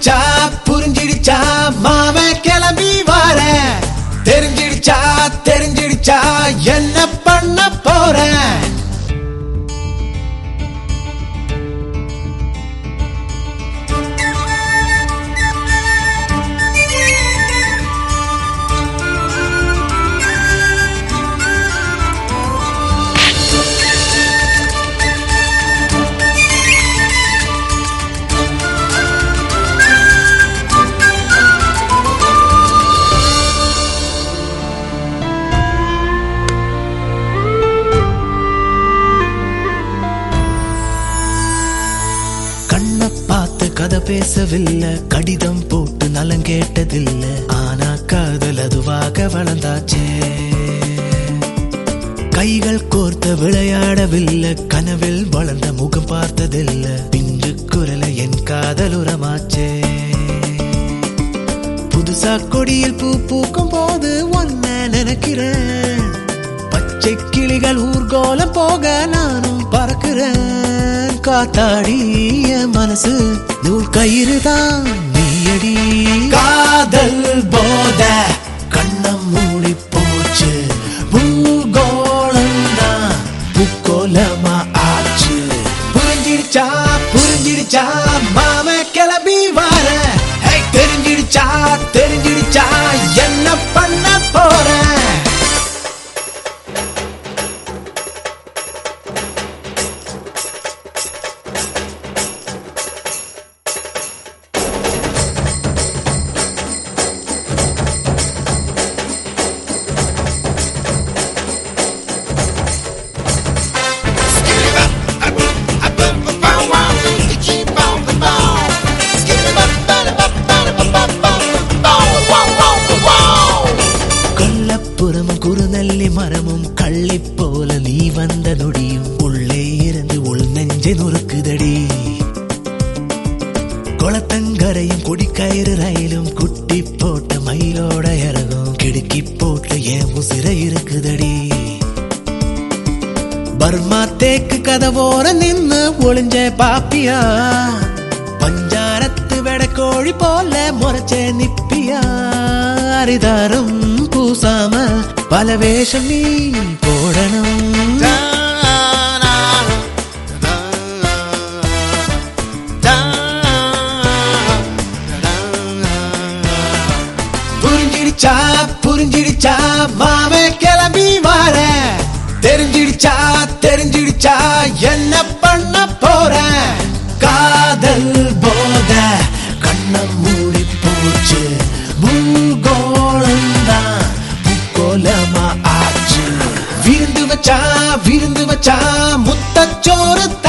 புரிஞ்சிடுச்சா புரிஞ்சிடுச்சா மாம கிளம்பி வார தெரிஞ்சிடுச்சா தெரிஞ்சிடுச்சா என்ன பண்ண போறேன் கண்ண பார்த்து கதை பேசவில்லை கடிதம் போட்டு நலம் கேட்டதில்லை ஆனா காதல் அதுவாக வளர்ந்தாச்சே கைகள் கோர்த்த விளையாடவில்லை கனவில் வளர்ந்த முகம் பார்த்ததில்லை பிஞ்சு குரல என் காதல் உரமாச்சே புதுசா கொடியில் பூ பூக்கும் போது ஒன்ன நினைக்கிறேன் பச்சை கிளிகள் ஊர்கோலம் போக நானும் பறக்கிறேன் காத்தாடி என் மனசு நூல் கயிறு தான் நீயடி காதல் போத கண்ணம் மூடி போச்சு பூகோளம் தான் பூக்கோலமா ஆச்சு புரிஞ்சிடுச்சா புரிஞ்சிடுச்சா மாம கிளம்பி வார ஹே, தெரிஞ்சிடுச்சா தெரிஞ்சிடுச்சா என்ன பண்ண போறேன் கொல்லப்புறமும் குறுநெல்லி மரமும் கள்ளி போல நீ வந்த நொடியும் உள்ளே இருந்து உள் நெஞ்சை நொறுக்குதடி குளத்தங்கரையும் குடிக்கயிறு ரயிலும் குட்டி போட்ட மயிலோட இறகும் கிடுக்கி போட்டு என் உசிர இருக்குதடி பர்மா தேக்கு கதவோர நின்னு ஒளிஞ்ச பாப்பியா பஞ்சாரத்து வெடக்கோழி போல முறைச்சே நிப்பியா அரிதாரம் பூசாம பல வேஷம் நீ போடணும் புரிஞ்சிடுச்சா புரிஞ்சிடுச்சா மாம கிளம்பி வார தெரிஞ்சிடுச்சா தெரிஞ்சிடுச்சா என்ன பண்ண போறேன் காதல் போத கண்ணம் மூடி போச்சு பூகோளம் தான் பூக்கோலமா ஆச்சு விருந்து வச்சா விருந்து வச்சா முத்தச்சோறு